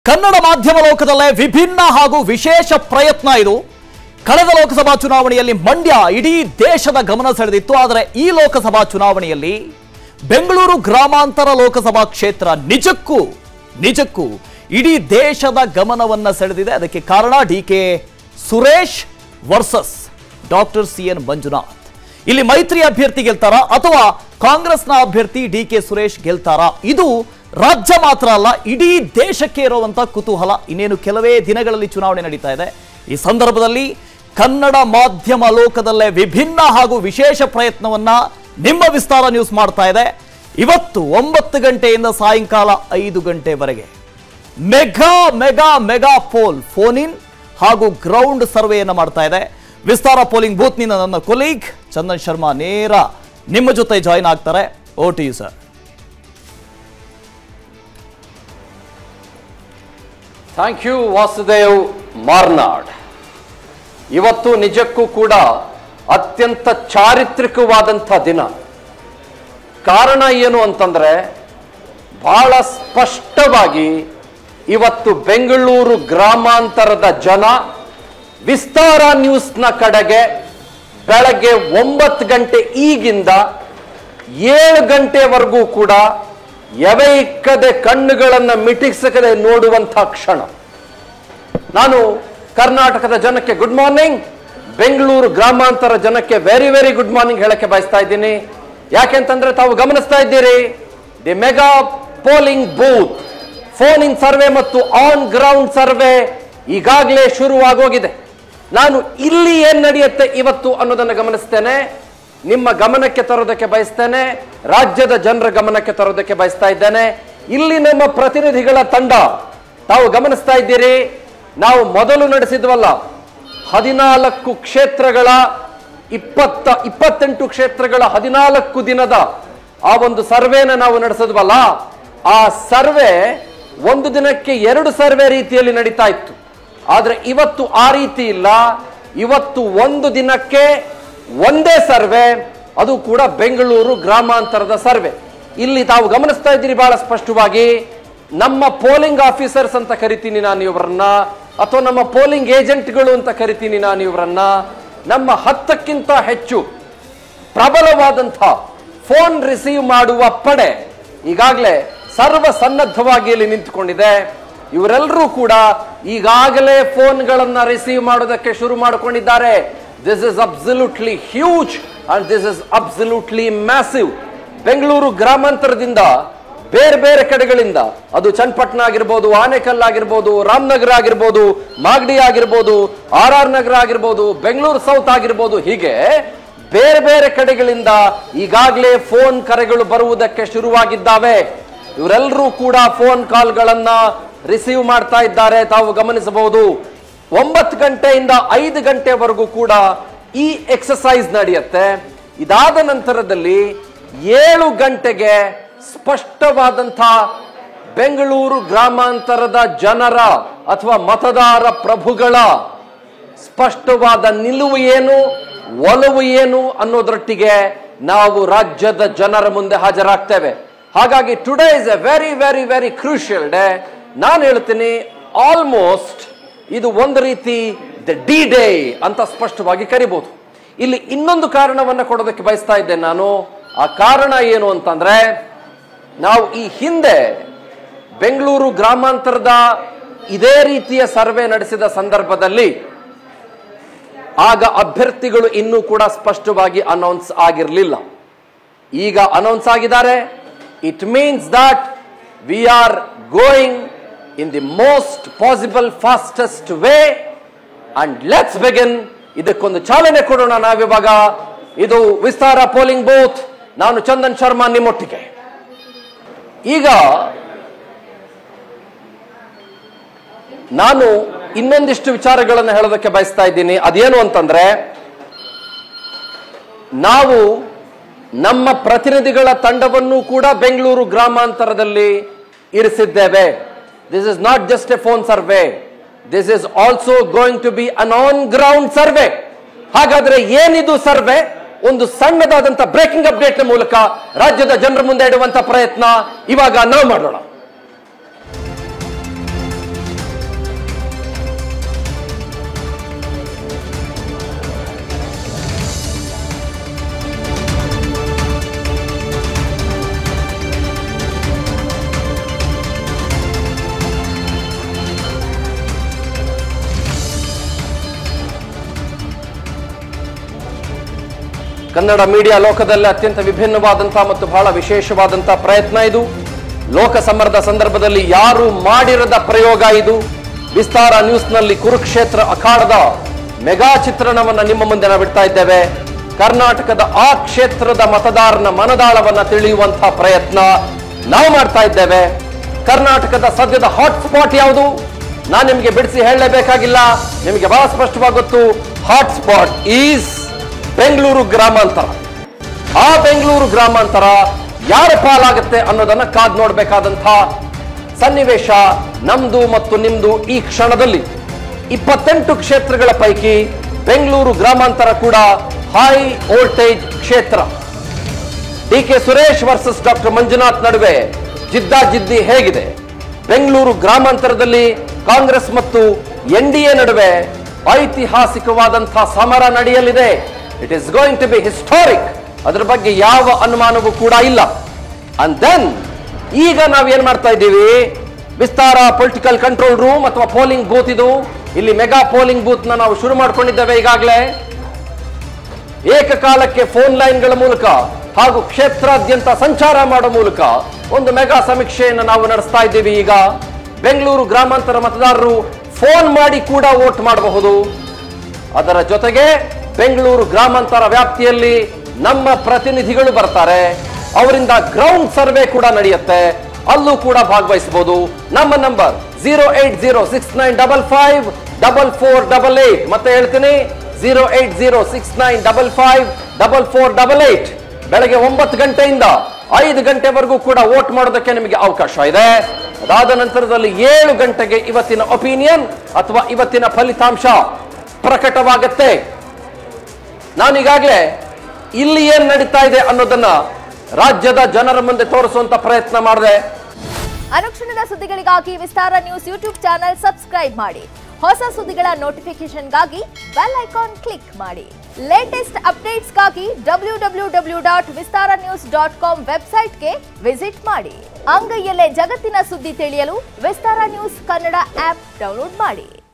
ಕನ್ನಡ ಮಾಧ್ಯಮ ಲೋಕದಲ್ಲೇ ವಿಭಿನ್ನ ಹಾಗೂ ವಿಶೇಷ ಪ್ರಯತ್ನ ಇದು ಕಳೆದ ಲೋಕಸಭಾ ಚುನಾವಣೆಯಲ್ಲಿ ಮಂಡ್ಯ ಇಡೀ ದೇಶದ ಗಮನ ಸೆಳೆದಿತ್ತು ಆದರೆ ಈ ಲೋಕಸಭಾ ಚುನಾವಣೆಯಲ್ಲಿ ಬೆಂಗಳೂರು ಗ್ರಾಮಾಂತರ ಲೋಕಸಭಾ ಕ್ಷೇತ್ರ ನಿಜಕ್ಕೂ ನಿಜಕ್ಕೂ ಇಡೀ ದೇಶದ ಗಮನವನ್ನ ಸೆಳೆದಿದೆ ಅದಕ್ಕೆ ಕಾರಣ D K Suresh versus doctor C N Manjunath ಇಲ್ಲಿ ಮೈತ್ರಿ ಅಭ್ಯರ್ಥಿ ಗೆಲ್ತಾರಾ ಅಥವಾ ಕಾಂಗ್ರೆಸ್ನ ಅಭ್ಯರ್ಥಿ ಡಿ ಕೆ ಸುರೇಶ್ ಗೆಲ್ತಾರಾ ಇದು ರಾಜ್ಯ ಮಾತ್ರ ಅಲ್ಲ ಇಡೀ ದೇಶಕ್ಕೆ ಇರುವಂತ ಕುತೂಹಲ ಇನ್ನೇನು ಕೆಲವೇ ದಿನಗಳಲ್ಲಿ ಚುನಾವಣೆ ನಡೀತಾ ಇದೆ ಈ ಸಂದರ್ಭದಲ್ಲಿ ಕನ್ನಡ ಮಾಧ್ಯಮ ಲೋಕದಲ್ಲೇ ವಿಭಿನ್ನ ಹಾಗೂ ವಿಶೇಷ ಪ್ರಯತ್ನವನ್ನ ನಿಮ್ಮ ವಿಸ್ತಾರ ನ್ಯೂಸ್ ಮಾಡ್ತಾ ಇದೆ ಇವತ್ತು ಒಂಬತ್ತು ಗಂಟೆಯಿಂದ ಸಾಯಂಕಾಲ ಐದು ಗಂಟೆವರೆಗೆ mega mega mega poll phone in ಹಾಗೂ ಗ್ರೌಂಡ್ ಸರ್ವೆಯನ್ನು ಮಾಡ್ತಾ ಇದೆ ವಿಸ್ತಾರ ಪೋಲಿಂಗ್ ಬೂತ್ನಿಂದ ನನ್ನ ಕೊಲೀಗ್ ಚಂದನ್ ಶರ್ಮಾ ನೇರ ನಿಮ್ಮ ಜೊತೆ ಜಾಯಿನ್ ಆಗ್ತಾರೆ over to you sir thank you Vasudev Marnad ಇವತ್ತು ನಿಜಕ್ಕೂ ಕೂಡ ಅತ್ಯಂತ ಚಾರಿತ್ರಿಕವಾದಂಥ ದಿನ ಕಾರಣ ಏನು ಅಂತಂದ್ರೆ ಬಹಳ ಸ್ಪಷ್ಟವಾಗಿ ಇವತ್ತು ಬೆಂಗಳೂರು ಗ್ರಾಮಾಂತರದ ಜನ ವಿಸ್ತಾರ ನ್ಯೂಸ್ನ ಕಡೆಗೆ ಬೆಳಗ್ಗೆ ಒಂಬತ್ತು ಗಂಟೆ ಈಗಿಂದ ಏಳು ಗಂಟೆವರೆಗೂ ಕೂಡ ಎವೆ ಇಕ್ಕದೆ ಕಣ್ಣುಗಳನ್ನು ಮಿಟಿಸಕದೆ ನೋಡುವಂಥ ಕ್ಷಣ ನಾನು ಕರ್ನಾಟಕದ ಜನಕ್ಕೆ ಗುಡ್ ಮಾರ್ನಿಂಗ್ ಬೆಂಗಳೂರು ಗ್ರಾಮಾಂತರ ಜನಕ್ಕೆ ವೆರಿ ವೆರಿ ಗುಡ್ ಮಾರ್ನಿಂಗ್ ಹೇಳಕ್ಕೆ ಬಯಸ್ತಾ ಇದ್ದೀನಿ ಯಾಕೆಂತಂದ್ರೆ ತಾವು ಗಮನಿಸ್ತಾ ಇದ್ದೀರಿ the mega polling booth phone in survey ಮತ್ತು ಆನ್ ಗ್ರೌಂಡ್ ಸರ್ವೆ ಈಗಾಗಲೇ ಶುರುವಾಗೋಗಿದೆ ನಾನು ಇಲ್ಲಿ ಏನ್ ನಡೆಯುತ್ತೆ ಇವತ್ತು ಅನ್ನೋದನ್ನು ಗಮನಿಸ್ತೇನೆ ನಿಮ್ಮ ಗಮನಕ್ಕೆ ತರೋದಕ್ಕೆ ಬಯಸ್ತೇನೆ ರಾಜ್ಯದ ಜನರ ಗಮನಕ್ಕೆ ತರೋದಕ್ಕೆ ಬಯಸ್ತಾ ಇದ್ದೇನೆ ಇಲ್ಲಿ ನಮ್ಮ ಪ್ರತಿನಿಧಿಗಳ ತಂಡ ತಾವು ಗಮನಿಸ್ತಾ ಇದ್ದೀರಿ ನಾವು ಮೊದಲು ನಡೆಸಿದ್ವಲ್ಲ ಹದಿನಾಲ್ಕು ಕ್ಷೇತ್ರಗಳ ಇಪ್ಪತ್ತ ಇಪ್ಪತ್ತೆಂಟು ಕ್ಷೇತ್ರಗಳ ಹದಿನಾಲ್ಕು ದಿನದ ಆ ಒಂದು ಸರ್ವೆನ ನಾವು ನಡೆಸಿದ್ವಲ್ಲ ಆ ಸರ್ವೆ ಒಂದು ದಿನಕ್ಕೆ ಎರಡು ಸರ್ವೆ ರೀತಿಯಲ್ಲಿ ನಡೀತಾ ಇತ್ತು ಆದ್ರೆ ಇವತ್ತು ಆ ರೀತಿ ಇಲ್ಲ ಇವತ್ತು ಒಂದು ದಿನಕ್ಕೆ ಒಂದೇ ಸರ್ವೆ ಅದು ಕೂಡ ಬೆಂಗಳೂರು ಗ್ರಾಮಾಂತರದ ಸರ್ವೆ ಇಲ್ಲಿ ತಾವು ಗಮನಿಸ್ತಾ ಇದ್ದೀರಿ ಬಹಳ ಸ್ಪಷ್ಟವಾಗಿ ನಮ್ಮ ಪೋಲಿಂಗ್ ಆಫೀಸರ್ಸ್ ಅಂತ ಕರಿತೀನಿ ನಾನು ಇವರನ್ನ ಅಥವಾ ನಮ್ಮ ಪೋಲಿಂಗ್ ಏಜೆಂಟ್ಗಳು ಅಂತ ಕರಿತೀನಿ ನಾನು ಇವರನ್ನ ನಮ್ಮ ಹತ್ತಕ್ಕಿಂತ ಹೆಚ್ಚು ಪ್ರಬಲವಾದಂಥ ಫೋನ್ ರಿಸೀವ್ ಮಾಡುವ ಪಡೆ ಈಗಾಗಲೇ ಸರ್ವ ಸನ್ನದ್ಧವಾಗಿ ಇಲ್ಲಿ ನಿಂತುಕೊಂಡಿದೆ ಇವರೆಲ್ಲರೂ ಕೂಡ ಈಗಾಗಲೇ ಫೋನ್ಗಳನ್ನ ರಿಸೀವ್ ಮಾಡೋದಕ್ಕೆ ಶುರು ಮಾಡಿಕೊಂಡಿದ್ದಾರೆ this is absolutely huge and this is absolutely massive Bengaluru ಗ್ರಾಮಾಂತರದಿಂದ ಬೇರೆ ಬೇರೆ ಕಡೆಗಳಿಂದ ಅದು ಚನ್ನಪಟ್ಟಣ ಆಗಿರ್ಬೋದು ಆನೇಕಲ್ ಆಗಿರ್ಬೋದು ರಾಮನಗರ ಆಗಿರ್ಬೋದು ಮಾಗಡಿ ಆಗಿರ್ಬೋದು ಆರ್ ಆರ್ ನಗರ ಆಗಿರ್ಬೋದು ಬೆಂಗಳೂರು ಸೌತ್ ಆಗಿರ್ಬೋದು ಹೀಗೆ ಬೇರೆ ಬೇರೆ ಕಡೆಗಳಿಂದ ಈಗಾಗಲೇ ಫೋನ್ ಕರೆಗಳು ಬರುವುದಕ್ಕೆ ಶುರುವಾಗಿದ್ದಾವೆ ಇವರೆಲ್ಲರೂ ಕೂಡ ಫೋನ್ ಕಾಲ್ಗಳನ್ನ ರಿಸೀವ್ ಮಾಡ್ತಾ ಇದ್ದಾರೆ ತಾವು ಗಮನಿಸಬಹುದು ಒಂಬತ್ತು ಗಂಟೆಯಿಂದ ಐದು ಗಂಟೆವರೆಗೂ ಕೂಡ ಈ ಎಕ್ಸಸೈಸ್ ನಡೆಯುತ್ತೆ ಇದಾದ ನಂತರದಲ್ಲಿ ಏಳು ಗಂಟೆಗೆ ಸ್ಪಷ್ಟವಾದಂಥ ಬೆಂಗಳೂರು ಗ್ರಾಮಾಂತರದ ಜನರ ಅಥವಾ ಮತದಾರ ಪ್ರಭುಗಳ ಸ್ಪಷ್ಟವಾದ ನಿಲುವು ಏನು ಒಲವು ಏನು ಅನ್ನೋದರೊಟ್ಟಿಗೆ ನಾವು ರಾಜ್ಯದ ಜನರ ಮುಂದೆ ಹಾಜರಾಗ್ತೇವೆ ಹಾಗಾಗಿ today is a very very very crucial day ನಾನು ಹೇಳ್ತೀನಿ ಆಲ್ಮೋಸ್ಟ್ ಇದು ಒಂದು ರೀತಿ ದ ಡಿ ಡೇ ಅಂತ ಸ್ಪಷ್ಟವಾಗಿ ಕರಿಬಹುದು ಇಲ್ಲಿ ಇನ್ನೊಂದು ಕಾರಣವನ್ನ ಕೊಡೋದಕ್ಕೆ ಬಯಸ್ತಾ ಇದ್ದೇನೆ ನಾನು ಆ ಕಾರಣ ಏನು ಅಂತಂದ್ರೆ ನಾವು ಈ ಹಿಂದೆ ಬೆಂಗಳೂರು ಗ್ರಾಮಾಂತರದ ಇದೇ ರೀತಿಯ ಸರ್ವೆ ನಡೆಸಿದ ಸಂದರ್ಭದಲ್ಲಿ ಆಗ ಅಭ್ಯರ್ಥಿಗಳು ಇನ್ನೂ ಕೂಡ ಸ್ಪಷ್ಟವಾಗಿ ಅನೌನ್ಸ್ ಆಗಿರಲಿಲ್ಲ ಈಗ ಅನೌನ್ಸ್ ಆಗಿದ್ದಾರೆ it means that we are going in the most possible fastest way and let's begin ಇದಕ್ಕೊಂದು ಚಾಲನೆ ಕೊಡೋಣ ನಾವಿವಾಗ ಇದು ವಿಸ್ತಾರ ಪೋಲಿಂಗ್ ಬೂತ್ ನಾನು ಚಂದನ್ ಶರ್ಮಾ ನಿಮ್ಮೊಟ್ಟಿಗೆ ಈಗ ನಾನು ಇನ್ನೊಂದಿಷ್ಟು ವಿಚಾರಗಳನ್ನು ಹೇಳೋದಕ್ಕೆ ಬಯಸ್ತಾ ಇದ್ದೀನಿ ಅದೇನು ಅಂತಂದ್ರೆ ನಾವು ನಮ್ಮ ಪ್ರತಿನಿಧಿಗಳ ತಂಡವನ್ನು ಕೂಡ ಬೆಂಗಳೂರು ಗ್ರಾಮಾಂತರದಲ್ಲಿ ಇರಿಸಿದ್ದೇವೆ this is not just a phone survey this is also going to be an on ground survey ಹಾಗಾದ್ರೆ ಏನಿದು ಸರ್ವೆ ಒಂದು ಸಣ್ಣದಾದಂತ ಬ್ರೇಕಿಂಗ್ ಅಪ್ಡೇಟ್ ಮೂಲಕ ರಾಜ್ಯದ ಜನರ ಮುಂದೆ ಇಡುವಂತ ಪ್ರಯತ್ನ ಇವಾಗ ನಾವು ಮಾಡೋಣ ಕನ್ನಡ ಮೀಡಿಯಾ ಲೋಕದಲ್ಲಿ ಅತ್ಯಂತ ವಿಭಿನ್ನವಾದಂತಹ ಮತ್ತು ಬಹಳ ವಿಶೇಷವಾದಂತಹ ಪ್ರಯತ್ನ ಇದು ಲೋಕ ಸಮರದ ಸಂದರ್ಭದಲ್ಲಿ ಯಾರು ಮಾಡಿರದ ಪ್ರಯೋಗ ಇದು ವಿಸ್ತಾರ ನ್ಯೂಸ್ನಲ್ಲಿ ಕುರುಕ್ಷೇತ್ರ ಅಖಾಡದ ಮೆಗಾ ಚಿತ್ರಣವನ್ನ ನಿಮ್ಮ ಮುಂದೆ ನಾವು ಬಿಡ್ತಾ ಇದ್ದೇವೆ ಕರ್ನಾಟಕದ ಆ ಕ್ಷೇತ್ರದ ಮತದಾರನ ಮನದಾಳವನ್ನ ತಿಳಿಯುವಂತಹ ಪ್ರಯತ್ನ ನಾವು ಮಾಡ್ತಾ ಇದ್ದೇವೆ ಕರ್ನಾಟಕದ ಸದ್ಯದ ಹಾಟ್ಸ್ಪಾಟ್ ಯಾವುದು ನಾನು ನಿಮಗೆ ಬಿಡಿಸಿ ಹೇಳಲೇಬೇಕಾಗಿಲ್ಲ ನಿಮಗೆ ಬಹಳ ಸ್ಪಷ್ಟವಾಗಿ ಗೊತ್ತು ಹಾಟ್ಸ್ಪಾಟ್ ಈಸ್ ಬೆಂಗಳೂರು ಗ್ರಾಮಾಂತರ ಆ ಬೆಂಗಳೂರು ಗ್ರಾಮಾಂತರ ಯಾರ ಪಾಲಾಗುತ್ತೆ ಅನ್ನೋದನ್ನ ಕಾದ್ ನೋಡ್ಬೇಕಾದಂಥ ಸನ್ನಿವೇಶ ನಮ್ದು ಮತ್ತು ನಿಮ್ದು ಈ ಕ್ಷಣದಲ್ಲಿ ಇಪ್ಪತ್ತೆಂಟು ಕ್ಷೇತ್ರಗಳ ಪೈಕಿ ಬೆಂಗಳೂರು ಗ್ರಾಮಾಂತರ ಕೂಡ ಹೈ ವೋಲ್ಟೇಜ್ ಕ್ಷೇತ್ರ D K Suresh versus doctor Manjunath ನಡುವೆ ಜಿದ್ದಾಜಿದ್ದಿ ಹೇಗಿದೆ ಬೆಂಗಳೂರು ಗ್ರಾಮಾಂತರದಲ್ಲಿ ಕಾಂಗ್ರೆಸ್ ಮತ್ತು ಎನ್ ಡಿ ಎ ನಡುವೆ ಐತಿಹಾಸಿಕವಾದಂತಹ ಸಮರ ನಡೆಯಲಿದೆ it is going to be historic ಅದರ ಬಗ್ಗೆ ಯಾವ ಅನುಮಾನವೂ ಕೂಡ ಇಲ್ಲ ಅಂಡ್ ದೆನ್ ಈಗ ನಾವು ಏನ್ ಮಾಡ್ತಾ ಇದ್ದೀವಿ ವಿಸ್ತಾರ ಪೊಲಿಟಿಕಲ್ ಕಂಟ್ರೋಲ್ ರೂಮ್ ಅಥವಾ ಪೋಲಿಂಗ್ ಬೂತ್ ಇದು ಇಲ್ಲಿ ಮೆಗಾ ಪೋಲಿಂಗ್ ಬೂತ್ ನ ನಾವು ಶುರು ಮಾಡ್ಕೊಂಡಿದ್ದೇವೆ ಈಗಾಗಲೇ ಏಕಕಾಲಕ್ಕೆ ಫೋನ್ ಲೈನ್ಗಳ ಮೂಲಕ ಹಾಗೂ ಕ್ಷೇತ್ರಾದ್ಯಂತ ಸಂಚಾರ ಮಾಡೋ ಮೂಲಕ ಒಂದು ಮೆಗಾ ಸಮೀಕ್ಷೆಯನ್ನು ನಾವು ನಡೆಸ್ತಾ ಇದ್ದೀವಿ ಈಗ ಬೆಂಗಳೂರು ಗ್ರಾಮಾಂತರ ಮತದಾರರು ಫೋನ್ ಮಾಡಿ ಕೂಡ ವೋಟ್ ಮಾಡಬಹುದು ಅದರ ಜೊತೆಗೆ ಬೆಂಗಳೂರು ಗ್ರಾಮಾಂತರ ವ್ಯಾಪ್ತಿಯಲ್ಲಿ ನಮ್ಮ ಪ್ರತಿನಿಧಿಗಳು ಬರ್ತಾರೆ ಅವರಿಂದ ಗ್ರೌಂಡ್ ಸರ್ವೆ ಕೂಡ ನಡೆಯುತ್ತೆ ಅಲ್ಲೂ ಕೂಡ ಭಾಗವಹಿಸಬಹುದು ನಮ್ಮ number zero eight zero six nine double five double four double eight ಮತ್ತೆ ಹೇಳ್ತೀನಿ zero eight zero six nine double five double four double eight ಬೆಳಗ್ಗೆ ಒಂಬತ್ತು ಗಂಟೆಯಿಂದ ಐದು ಗಂಟೆವರೆಗೂ ಕೂಡ ವೋಟ್ ಮಾಡೋದಕ್ಕೆ ನಿಮಗೆ ಅವಕಾಶ ಇದೆ ಅದಾದ ನಂತರದಲ್ಲಿ ಏಳು ಗಂಟೆಗೆ ಇವತ್ತಿನ ಒಪಿನಿಯನ್ ಅಥವಾ ಇವತ್ತಿನ ಫಲಿತಾಂಶ ಪ್ರಕಟವಾಗತ್ತೆ ನಾನೀಗಾಗಲೇ ಇಲ್ಲಿ ಏನ್ ನಡೀತಾ ಇದೆ ಅನ್ನೋದನ್ನ ರಾಜ್ಯದ ಜನರ ಮುಂದೆ ತೋರಿಸುವಂತ ಪ್ರಯತ್ನ ಮಾಡಿದೆ ಅನುಕ್ಷಣದ ಸುದ್ದಿಗಳಿಗಾಗಿ Vistara news YouTube channel subscribe ಮಾಡಿ ಹೊಸ ಸುದ್ದಿಗಳ ನೋಟಿಫಿಕೇಶನ್ಗಾಗಿ ಬೆಲ್ ಐಕಾನ್ ಕ್ಲಿಕ್ ಮಾಡಿ ಲೇಟೆಸ್ಟ್ ಅಪ್ಡೇಟ್ಸ್ಗಾಗಿ W W W dot Vistara news dot com ವೆಬ್ಸೈಟ್ಗೆ ವಿಸಿಟ್ ಮಾಡಿ ಅಂಗೈಯಲ್ಲೇ ಜಗತ್ತಿನ ಸುದ್ದಿ ತಿಳಿಯಲು Vistara news Kannada app download ಮಾಡಿ